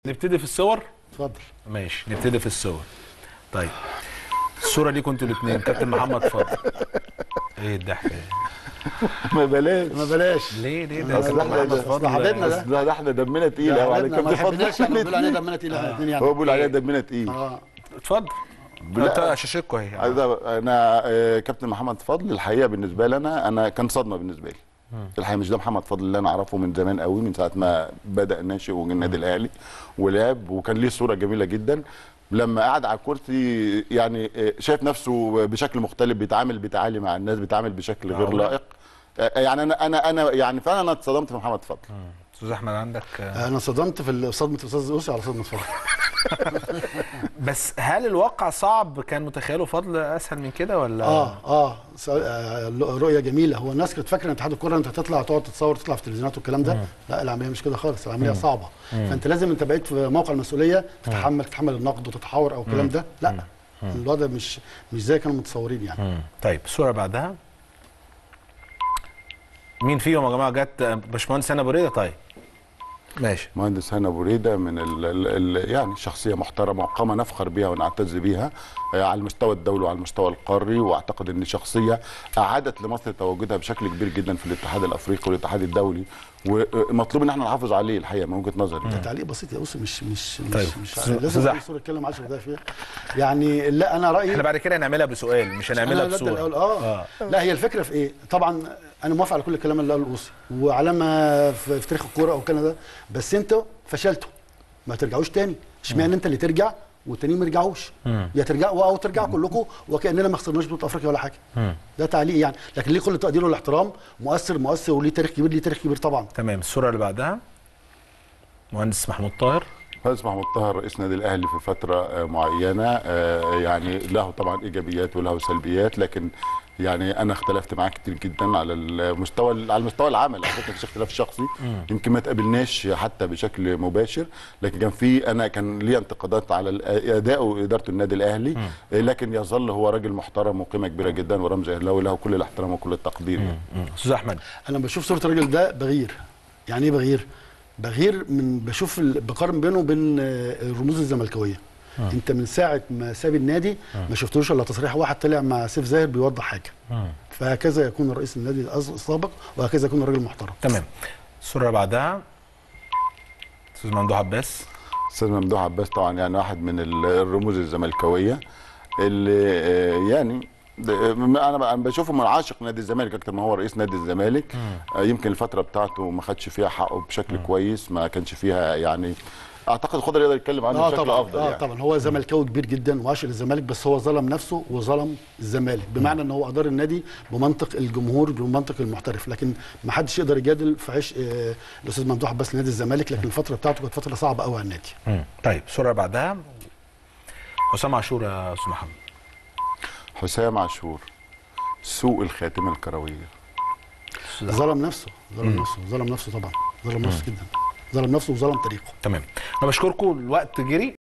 نبتدي في الصور اتفضل ماشي نبتدي في الصور طيب الصوره دي كنتوا الاثنين كابتن محمد فضل ايه الضحكه دي ما بلاش ما بلاش ليه ليه ده اصل كابتن احنا محمد ده فضل حبيبنا ده. أصل ده احنا دمنا تقيل قوي على ما كابتن فضل بحبناش احنا يعني بيقول علينا الاتنين. دمنا تقيل احنا الاثنين يعني هو بيقول علينا دمنا تقيل اه اتفضل لا. انت شاشتكوا اهي عايز- انا آه، كابتن محمد فضل الحقيقه بالنسبه لي انا انا كان صدمه بالنسبه لي الحقيقه مش ده محمد فضل اللي انا اعرفه من زمان قوي من ساعه ما بدا ناشئ وجه النادي الاهلي ولعب وكان ليه صوره جميله جدا لما قعد على الكرسي يعني آه، شايف نفسه بشكل مختلف بيتعامل بتعالي مع الناس بيتعامل بشكل غير معقولة؟ لائق آه، يعني انا انا انا يعني فعلا انا اتصدمت في محمد فضل استاذ احمد عندك آه، انا صدمت في صدمه الاستاذ اوسي على صدمه فضل بس هل الواقع صعب كان متخيله فضل اسهل من كده ولا اه اه س- آه، رؤيه جميله هو الناس كانت فاكره ان اتحاد الكوره انت هتطلع تقعد تتصور تطلع في التلفزيونات والكلام ده لا العمليه مش كده خالص العمليه صعبه فانت لازم انت بقيت في موقع المسؤوليه تتحمل تتحمل النقد وتتحاور او الكلام ده لا الوضع مش مش زي كانوا متصورين يعني مم. طيب الصوره بعدها مين فيهم يا جماعه جت آه، باشمهندس هنا بريده طيب ماشي مهندس هنا بريده من ال ال ال يعني شخصيه محترمه وقامه نفخر بها ونعتز بها آه، على المستوى الدولي وعلى المستوى القاري واعتقد ان شخصيه اعادت لمصر تواجدها بشكل كبير جدا في الاتحاد الافريقي والاتحاد الدولي ومطلوب ان احنا نحافظ عليه الحقيقه من وجهه نظري ده تعليق بسيط يا اوسي مش مش مش, طيب. مش أستاذ- لازم أستاذ كل أحمد. صوره اتكلم 10 دقايق فيها يعني لا انا رايي احنا بعد كده هنعملها بسؤال مش هنعملها أنا بدأ بصوره الأول آه. لا هي الفكره في ايه طبعا انا موافق على كل الكلام اللي قاله الاوصي وعلى ما في, في تاريخ الكوره او كان ده بس انتوا فشلتوا ما ترجعوش تاني اشمعنى انت اللي ترجع والتانيين ما يرجعوش يا ترجعوا او ترجعوا كلكم وكاننا ما خسرناش بطوله افريقيا ولا حاجه ده تعليق يعني لكن ليه كل التقدير والاحترام مؤثر مؤثر وليه تاريخ كبير ليه تاريخ كبير طبعا تمام الصوره اللي بعدها مهندس محمود طاهر مهندس محمود طاهر رئيس نادي الاهلي في فتره آه، معينه آه، يعني له طبعا ايجابيات وله سلبيات لكن يعني انا اختلفت معاه كتير جدا على المستوى على المستوى العمل على فكره مفيش اختلاف شخصي يمكن ما تقابلناش حتى بشكل مباشر لكن كان في انا كان لي انتقادات على ال- اداؤه وادارته النادي الاهلي آه، لكن يظل هو راجل محترم وقيمه كبيره جدا ورمز اهلاوي له كل الاحترام وكل التقدير يعني. استاذ احمد انا بشوف صوره الراجل ده بغير يعني ايه بغير بغير من بشوف ال- بقارن بينه وبين آه، الرموز الزملكاويه انت من ساعه ما ساب النادي ما شفتلوش الا تصريح واحد طلع مع سيف زاهر بيوضح حاجه فهكذا يكون رئيس النادي الأز- السابق وهكذا يكون الراجل محترم تمام الصوره اللي بعدها استاذ ممدوح عباس استاذ ممدوح عباس طبعا يعني واحد من ال- الرموز الزملكاويه اللي آه، يعني ده- انا ب- أنا بشوفه من عاشق نادي الزمالك اكتر ما هو رئيس نادي الزمالك آه، يمكن الفتره بتاعته ما خدش فيها حقه بشكل كويس ما كانش فيها يعني اعتقد خضر يقدر يتكلم عنه اه بشكل طبعا افضل اه يعني. طبعا هو زملكاوي كبير جدا وعاشق للزمالك بس هو ظلم نفسه وظلم الزمالك بمعنى ان هو ادار النادي بمنطق الجمهور بمنطق المحترف لكن ما حدش يقدر يجادل في عيش آه الاستاذ ممدوح عباس لنادي الزمالك لكن الفتره بتاعته كانت فتره صعبه قوي على النادي طيب الصوره اللي بعدها حسام عاشور يا استاذ محمد حسام عاشور سوء الخاتمه الكرويه ظلم نفسه ظلم نفسه ظلم نفسه طبعا ظلم نفسه جدا ظلم نفسه وظلم تاريخه تمام انا بشكركم الوقت جري